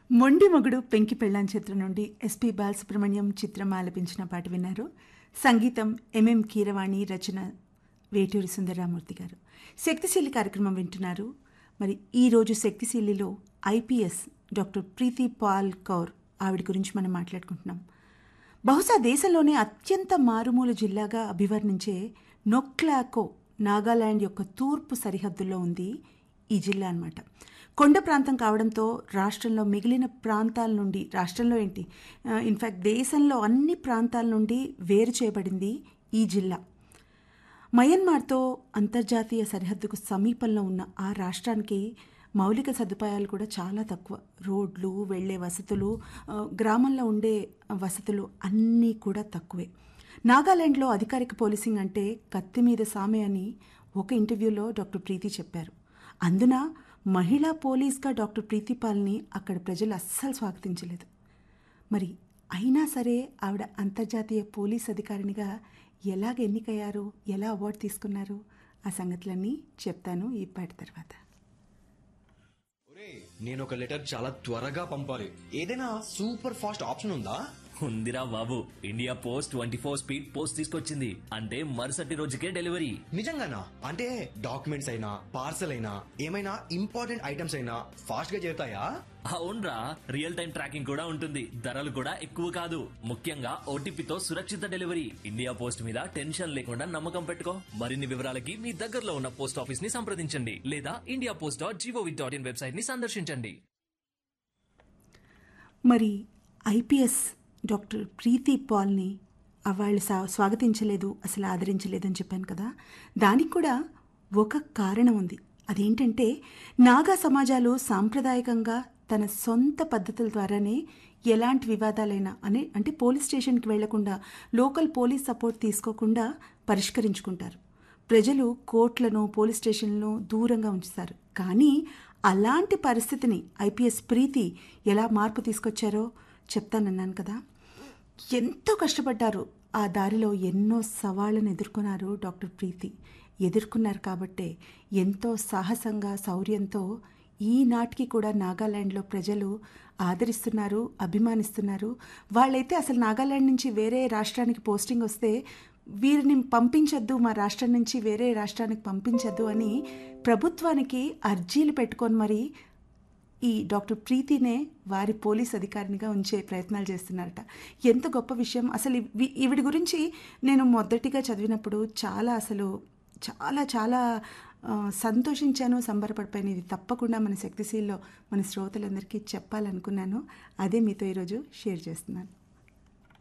మొండి మొగుడు పెంకి పెళ్ళాం చిత్రం నుండి ఎస్పి బాలసుబ్రహ్మణ్యం చిత్రం ఆలపించిన పాట విన్నారు సంగీతం ఎంఎం కీరవాణి రచన వేటూరి సుందరరామూర్తి గారు శక్తిశీలి కార్యక్రమం వింటున్నారు మరి ఈరోజు శక్తిశీలిలో ఐపీఎస్ డాక్టర్ ప్రీతి పాల్ కౌర్ ఆవిడ గురించి మనం మాట్లాడుకుంటున్నాం బహుశా దేశంలోనే అత్యంత మారుమూల జిల్లాగా అభివర్ణించే నొక్లాకో నాగాలాండ్ యొక్క తూర్పు సరిహద్దుల్లో ఉంది ఈ జిల్లా అన్నమాట కొండ ప్రాంతం కావడంతో రాష్ట్రంలో మిగిలిన ప్రాంతాల నుండి రాష్ట్రంలో ఏంటి ఇన్ఫ్యాక్ట్ దేశంలో అన్ని ప్రాంతాల నుండి వేరు చేయబడింది ఈ జిల్లా మయన్మార్తో అంతర్జాతీయ సరిహద్దుకు సమీపంలో ఉన్న ఆ రాష్ట్రానికి మౌలిక సదుపాయాలు కూడా చాలా తక్కువ రోడ్లు వెళ్ళే వసతులు ఆ, గ్రామంలో ఉండే వసతులు అన్నీ కూడా తక్కువే నాగాలాండ్లో అధికారిక పోలీసింగ్ అంటే కత్తి మీద సామె అని ఒక ఇంటర్వ్యూలో డాక్టర్ ప్రీతి చెప్పారు అందున మహిళా పోలీస్గా డాక్టర్ ప్రీతి పాల్ని అక్కడ ప్రజలు అస్సలు స్వాగతించలేదు మరి అయినా సరే ఆవిడ అంతర్జాతీయ పోలీస్ అధికారినిగా ఎలాగ ఎన్నికయ్యారు ఎలా అవార్డు తీసుకున్నారు ఆ సంగతులన్నీ చెప్తాను ఈ పాట తర్వాత ఒరేయ్, నేను ఒక లెటర్ చాలా త్వరగా పంపాలి ఏదైనా సూపర్ ఫాస్ట్ ఆప్షన్ ఉందా ఉందిరా బాబు India post twenty four speed post తీసుకొచ్చింది అంటే మరుసటి రోజుకే డెలివరీ నిజంగానా అంటే డాక్యుమెంట్స్ అయినా పార్సల్ అయినా ఏమైనా ఇంపార్టెంట్ ఐటమ్స్ అయినా ఫాస్ట్ గా చేరుతాయా అవునరా రియల్ టైం ట్రాకింగ్ కూడా ఉంటుంది ధరలు కూడా ఎక్కువ కాదు ముఖ్యంగా ఓటీపీతో సురక్షిత డెలివరీ ఇండియా పోస్ట్ మీద టెన్షన్ లేకుండా నమ్మకం పెట్టుకో మరిన్ని వివరాలకి మీ దగ్గరలో ఉన్న పోస్ట్ ఆఫీస్ ని సంప్రదించండి లేదా India post dot GOV dot in website ని సందర్శించండి మరి ఐపీఎస్ డాక్టర్ ప్రీతి పాల్ని వాళ్ళు సా స్వాగతించలేదు అసలు ఆదరించలేదు అని చెప్పాను కదా దానికి కూడా ఒక కారణం ఉంది అదేంటంటే నాగా సమాజాలు సాంప్రదాయకంగా తన సొంత పద్ధతుల ద్వారానే ఎలాంటి వివాదాలైనా అని అంటే పోలీస్ స్టేషన్కి వెళ్లకుండా లోకల్ పోలీస్ సపోర్ట్ తీసుకోకుండా పరిష్కరించుకుంటారు ప్రజలు కోర్టులను పోలీస్ స్టేషన్లను దూరంగా ఉంచుతారు కానీ అలాంటి పరిస్థితిని ఐపీఎస్ ప్రీతి ఎలా మార్పు తీసుకొచ్చారో చెప్తానన్నాను కదా ఎంతో కష్టపడ్డారు ఆ దారిలో ఎన్నో సవాళ్లను ఎదుర్కొన్నారు డాక్టర్ ప్రీతి ఎదుర్కొన్నారు కాబట్టే ఎంతో సాహసంగా శౌర్యంతో ఈనాటికి కూడా నాగాలాండ్లో ప్రజలు ఆదరిస్తున్నారు అభిమానిస్తున్నారు వాళ్ళైతే అసలు నాగాలాండ్ నుంచి వేరే రాష్ట్రానికి పోస్టింగ్ వస్తే వీరిని పంపించొద్దు మా రాష్ట్రం నుంచి వేరే రాష్ట్రానికి పంపించొద్దు అని ప్రభుత్వానికి అర్జీలు పెట్టుకొని మరి ఈ డాక్టర్ ప్రీతినే వారి పోలీస్ అధికారినిగా ఉంచే ప్రయత్నాలు చేస్తున్నారట ఎంత గొప్ప విషయం అసలు ఇవి- ఈవిడ గురించి నేను మొదటిగా చదివినప్పుడు చాలా అసలు చాలా చాలా ఆ, సంతోషించాను సంబరపడిపోయాను ఇది తప్పకుండా మన శక్తిశీల్లో మన శ్రోతలందరికీ చెప్పాలనుకున్నాను అదే మీతో ఈరోజు షేర్ చేస్తున్నాను